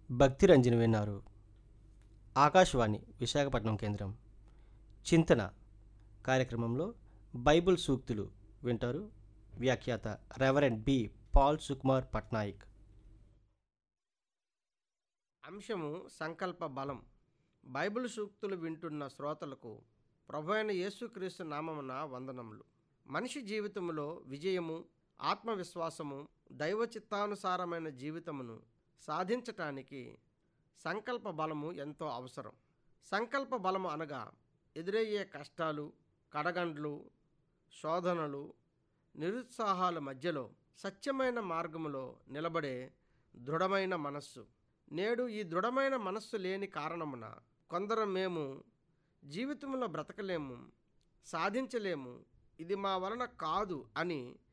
భక్తి రంజని విన్నారు ఆకాశవాణి విశాఖపట్నం కేంద్రం చింతన కార్యక్రమంలో బైబిల్ సూక్తులు వింటారు వ్యాఖ్యాత రెవరెండ్ బి పాల్ సుకుమార్ పట్నాయక్ అంశము సంకల్ప బలం బైబిల్ సూక్తులు వింటున్న శ్రోతలకు ప్రభు అయిన యేసుక్రీస్తు నామమున వందనములు మనిషి జీవితంలో విజయము ఆత్మవిశ్వాసము దైవ చిత్తానుసారమైన జీవితమును సాధించటానికి సంకల్ప బలము ఎంతో అవసరం సంకల్ప బలము అనగా ఎదురయ్యే కష్టాలు కడగండ్లు శోధనలు నిరుత్సాహాల మధ్యలో సత్యమైన మార్గములో నిలబడే దృఢమైన మనస్సు నేడు ఈ దృఢమైన మనస్సు లేని కారణమున కొందరు మేము జీవితంలో బ్రతకలేము సాధించలేము ఇది మా వలన కాదు అని